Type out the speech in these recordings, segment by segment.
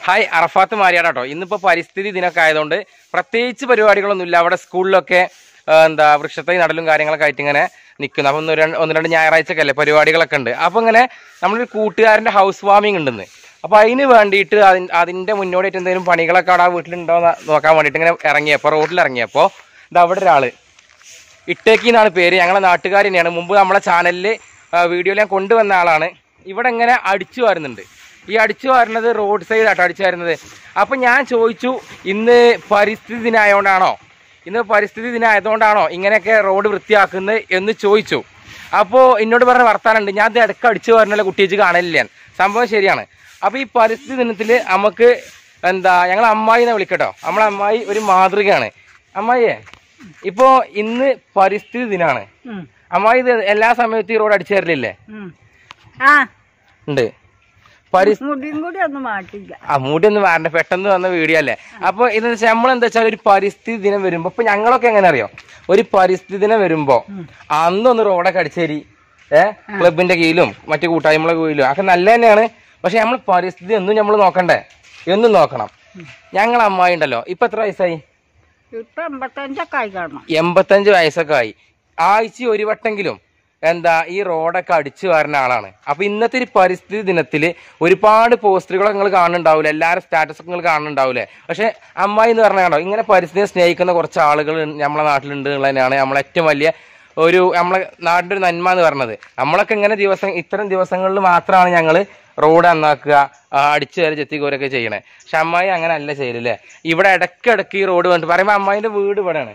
Hi അറഫാത്ത് മാരിയാടാട്ടോ ഇന്നിപ്പോൾ പരിസ്ഥിതി ദിനമൊക്കെ ആയതുകൊണ്ട് പ്രത്യേകിച്ച് പരിപാടികളൊന്നുമില്ല അവിടെ സ്കൂളിലൊക്കെ ആ, എന്താ വൃക്ഷത്തൈ നടലും കാര്യങ്ങളൊക്കെ ആയിട്ട് ഇങ്ങനെ നിൽക്കുന്നു അപ്പം ഒന്ന് രണ്ട് ഒന്ന് രണ്ട് ഞായറാഴ്ചയൊക്കെ അല്ലേ പരിപാടികളൊക്കെ ഉണ്ട് അപ്പോൾ ഇങ്ങനെ നമ്മളൊരു കൂട്ടുകാരൻ്റെ ഹൗസ് വാമിങ് ഉണ്ടെന്ന് അപ്പോൾ അതിന് വേണ്ടിയിട്ട് അതിന് അതിൻ്റെ മുന്നോടിയായിട്ട് എന്തെങ്കിലും പണികളൊക്കെ അവിടെ ആ വീട്ടിലുണ്ടോ എന്ന് നോക്കാൻ വേണ്ടിയിട്ട് ഇങ്ങനെ ഇറങ്ങിയപ്പോൾ റോഡിൽ ഇറങ്ങിയപ്പോൾ ഇത് അവിടെ ഒരാൾ ഇട്ടേക്കി എന്നാണ് പേര് ഞങ്ങളെ നാട്ടുകാർ തന്നെയാണ് മുമ്പ് നമ്മളെ ചാനലിൽ വീഡിയോയിൽ ഞാൻ കൊണ്ടുവന്ന ആളാണ് ഇവിടെ ഇങ്ങനെ അടിച്ചു വരുന്നുണ്ട് ഈ അടിച്ചു വരുന്നത് റോഡ് സൈഡ് ആട്ടോ അടിച്ചു വരുന്നത് അപ്പം ഞാൻ ചോദിച്ചു ഇന്ന് പരിസ്ഥിതി ദിനമായതുകൊണ്ടാണോ ഇന്ന് പരിസ്ഥിതി ദിനമായതുകൊണ്ടാണോ ഇങ്ങനെയൊക്കെ റോഡ് വൃത്തിയാക്കുന്നത് എന്ന് ചോദിച്ചു അപ്പോൾ എന്നോട് പറഞ്ഞ വർത്താനുണ്ട് ഞാൻ ഇത് ഇടയ്ക്ക് അടിച്ചു വരുന്നല്ല കുട്ടിയേച്ച് കാണലില്ല സംഭവം ശരിയാണ് അപ്പോൾ ഈ പരിസ്ഥിതി ദിനത്തിൽ നമുക്ക് എന്താ ഞങ്ങൾ അമ്മായിനെ വിളിക്കട്ടോ നമ്മളെ അമ്മായി ഒരു മാതൃകയാണ് അമ്മായിയെ ഇപ്പോ ഇന്ന് പരിസ്ഥിതി ദിനാണ് ഉം. അമ്മായി ഇത് എല്ലാ സമയത്തും ഈ റോഡ് അടിച്ചു തരലില്ലേ ഉം. ആ ഉണ്ട് പരിസ്ഥിതി മുടിയും കൂടി ഒന്നും മാറ്റില്ല ആ മൂടി ഒന്നും വരണ്ട പെട്ടെന്ന് വന്ന വീഡിയോ അല്ലേ അപ്പൊ ഇതെന്ന് വെച്ചാൽ നമ്മളെന്താ വെച്ചാൽ ഒരു പരിസ്ഥിതി ദിനം വരുമ്പോ ഇപ്പൊ ഞങ്ങളൊക്കെ എങ്ങനെ അറിയോ ഒരു പരിസ്ഥിതി ദിനം വരുമ്പോ അന്നൊന്ന് റോഡൊക്കെ അടിച്ചേരി ഏഹ് ക്ലബിന്റെ കീഴിലും മറ്റു കൂട്ടായ്മകളുടെ കീഴിലും ഒക്കെ നല്ല തന്നെയാണ് പക്ഷെ നമ്മൾ പരിസ്ഥിതി എന്നും നമ്മൾ നോക്കണ്ടേ എന്നും നോക്കണം ഞങ്ങൾ അമ്മായി ഉണ്ടല്ലോ ഇപ്പൊ എത്ര വയസ്സായി ഇപ്പൊ എൺപത്തഞ്ചൊക്കെ ആയി കാണണം എൺപത്തഞ്ച് വയസ്സൊക്കെ ആയി ആഴ്ച ഒരു വട്ടെങ്കിലും എന്താ ഈ റോഡൊക്കെ അടിച്ചു വരുന്ന ആളാണ് അപ്പൊ ഇന്നത്തെ ഒരു പരിസ്ഥിതി ദിനത്തില് ഒരുപാട് പോസ്റ്ററുകൾ നിങ്ങൾ കാണുന്നുണ്ടാവില്ല എല്ലാവരും സ്റ്റാറ്റസ് നിങ്ങൾ കാണുന്നുണ്ടാവില്ലേ പക്ഷെ അമ്മായി എന്ന് പറഞ്ഞാൽ കണ്ടോ ഇങ്ങനെ പരിസ്ഥിതിയെ സ്നേഹിക്കുന്ന കുറച്ച് ആളുകൾ നമ്മളെ നാട്ടിലുണ്ട് എന്നുള്ളതന്നെയാണ് നമ്മളെ ഏറ്റവും വലിയ ഒരു നമ്മളെ നാടിന്റെ ഒരു നന്മ എന്ന് പറഞ്ഞത് നമ്മളൊക്കെ ഇങ്ങനെ ദിവസം ഇത്തരം ദിവസങ്ങളിൽ മാത്രമാണ് ഞങ്ങൾ റോഡ് നന്നാക്കുക ആ, അടിച്ചു കയറി ചെത്തിക്കോരൊക്കെ ചെയ്യണേ പക്ഷെ അമ്മായി അങ്ങനെ അല്ല ചെയ്യലല്ലേ ഇവിടെ ഇടയ്ക്കിടയ്ക്ക് ഈ റോഡ് വേണ്ടി പറയുമ്പോൾ അമ്മായിന്റെ വീട് ഇവിടെയാണ്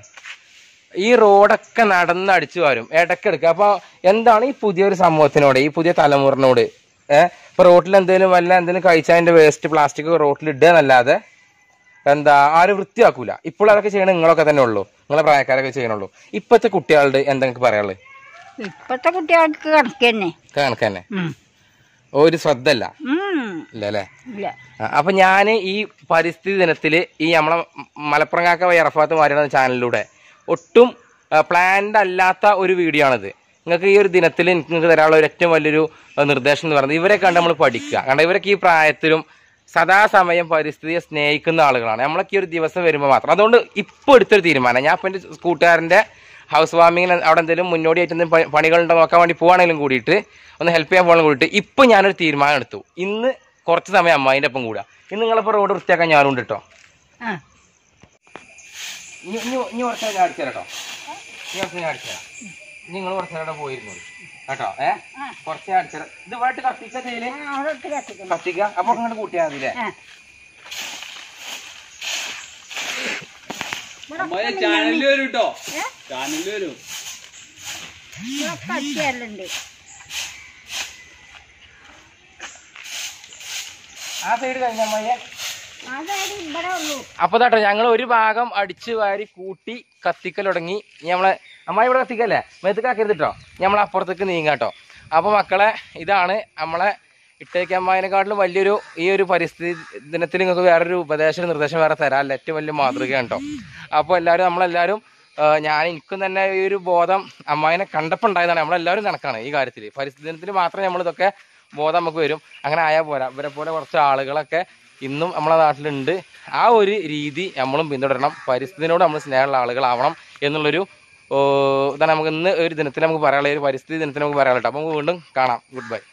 ഈ റോഡൊക്കെ നടന്ന് അടിച്ചു വരും ഇടയ്ക്കിടയ്ക്ക് അപ്പൊ എന്താണ് ഈ പുതിയൊരു സമൂഹത്തിനോട് ഈ പുതിയ തലമുറനോട് ഏഹ് ഇപ്പൊ റോട്ടിൽ എന്തെങ്കിലും വല്ല എന്തെങ്കിലും കഴിച്ചതിന്റെ വേസ്റ്റ് പ്ലാസ്റ്റിക് റോട്ടിൽ ഇടുക എന്നല്ലാതെ എന്താ ആരും വൃത്തിയാക്കൂല ഇപ്പോൾ അതൊക്കെ ചെയ്യണത് നിങ്ങളൊക്കെ തന്നെ ഉള്ളൂ നിങ്ങളെ പ്രായക്കാരൊക്കെ ചെയ്യണുള്ളൂ ഇപ്പോഴത്തെ കുട്ടികളുടെ എന്തെങ്കിലും പറയാനുള്ളത് ഇപ്പത്തെ കുട്ടികൾക്ക് കണക്ക് തന്നെ കണക്ക് തന്നെ ഉം. ഒരു ശ്രദ്ധ അല്ല ഉം. ഇല്ല അല്ലേ ഇല്ല ആ, അപ്പൊ ഞാൻ ഈ പരിസ്ഥിതി ദിനത്തില് ഈ നമ്മളെ മലപ്പുറം കാക്ക വൈ അറഫാത്ത് മാരിയുടെ ചാനലിലൂടെ ഒട്ടും പ്ലാൻഡ് അല്ലാത്ത ഒരു വീഡിയോ ആണിത് നിങ്ങൾക്ക് ഈ ഒരു ദിനത്തിൽ നിങ്ങൾക്ക് തരാനുള്ള ഒരു ഏറ്റവും വലിയൊരു ആ, നിർദ്ദേശം എന്ന് പറയുന്നത് ഇവരെ കണ്ട് നമ്മൾ പഠിക്കുക കാരണം ഇവരൊക്കെ ഈ പ്രായത്തിലും സദാസമയം പരിസ്ഥിതിയെ സ്നേഹിക്കുന്ന ആളുകളാണ് നമ്മളൊക്കെ ഈ ഒരു ദിവസം വരുമ്പോൾ മാത്രം അതുകൊണ്ട് ഇപ്പോൾ എടുത്തൊരു തീരുമാനം ഞാൻ ഇപ്പം എൻ്റെ കൂട്ടുകാരൻ്റെ ഹൗസ് വാമിങ്ങിന് അവിടെ എന്തെങ്കിലും മുന്നോടിയായിട്ട് എന്തെങ്കിലും പ- പണികളുണ്ടോ നോക്കാൻ വേണ്ടി പോവാണെങ്കിലും കൂടിയിട്ട് ഒന്ന് ഹെൽപ്പ് ചെയ്യാൻ പോകണം കൂടിയിട്ട് ഇപ്പം ഞാനൊരു തീരുമാനം എടുത്തു ഇന്ന് കുറച്ച് സമയം അമ്മായിൻ്റെ ഒപ്പം കൂടുക ഇന്ന് നിങ്ങളിപ്പോൾ റോഡ് വൃത്തിയാക്കാൻ ഞാനുണ്ട് കേട്ടോ ആ ഇനി ഇനി ഇനി കുറച്ച് നേരം ഞാൻ അടിച്ചു കേട്ടോ ഇനി കുറച്ച് ഞാൻ അടിച്ചു തരാം നിങ്ങൾ കുറച്ച് നേരം അവിടെ പോയിരുന്നു കേട്ടോ ഏ കുറച്ച് ഞാൻ അടിച്ചു തരാം ഇത് വേട്ട് കത്തിച്ച ചെയ്യല് ആ, അതൊക്കെ കത്തിക്കണം. കത്തിക്കുക അപ്പൊ അങ്ങോട്ട് കൂട്ടിയാൽ മതി അല്ലേ ആ. ചാനലിൽ വരും കേട്ടോ ഏ? ചാനലിൽ വരും ഇതൊക്കെ അടിച്ചല്ലുണ്ട് ആ സൈഡ് കഴിഞ്ഞ അമ്മയെ അതായത് ഇവിടെ ഉള്ളൂ അപ്പൊ കേട്ടോ ഞങ്ങൾ ഒരു ഭാഗം അടിച്ചു വാരി കൂട്ടി കത്തിക്കൽ തുടങ്ങി ഇനി നമ്മളെ അമ്മായി ഇവിടെ കത്തിക്കല്ലേ മെതുക്കാക്കരുത് കേട്ടോ നമ്മൾ അപ്പുറത്തേക്ക് നീങ്ങാട്ടോ അപ്പൊ മക്കളെ ഇതാണ് നമ്മളെ ഇട്ടേക്ക് അമ്മായിനെക്കാട്ടിലും വലിയൊരു ഈ ഒരു പരിസ്ഥിതി ദിനത്തിൽ നിങ്ങൾക്ക് വേറൊരു ഉപദേശം നിർദ്ദേശം വേറെ തരാമല്ലോ ഏറ്റവും വലിയ മാതൃകയാണ് കേട്ടോ അപ്പോൾ എല്ലാവരും നമ്മളെല്ലാവരും ആ, ഞാൻ എനിക്കും തന്നെ ഈ ഒരു ബോധം അമ്മായിനെ കണ്ടപ്പോൾ ഉണ്ടായതാണ് നമ്മളെല്ലാവരും കണക്കാണ് ഈ കാര്യത്തിൽ പരിസ്ഥിതി ദിനത്തിൽ മാത്രമേ നമ്മളിതൊക്കെ ബോധം നമുക്ക് വരും അങ്ങനെ ആയാൽ പോരാ ഇവരെ പോലെ കുറച്ച് ആളുകളൊക്കെ ഇന്നും നമ്മളെ നാട്ടിലുണ്ട് ആ ഒരു രീതി നമ്മളും പിന്തുടരണം പരിസ്ഥിതിനോട് നമ്മൾ സ്നേഹമുള്ള ആളുകളാവണം എന്നുള്ളൊരു ഓ, ഇതാണ് നമുക്ക് ഇന്ന് ഒരു ദിനത്തിൽ നമുക്ക് പറയാനുള്ള ഒരു പരിസ്ഥിതി ദിനത്തിൽ നമുക്ക് പറയാനുള്ളത് അപ്പോൾ നമുക്ക് വീണ്ടും കാണാം ഗുഡ് ബൈ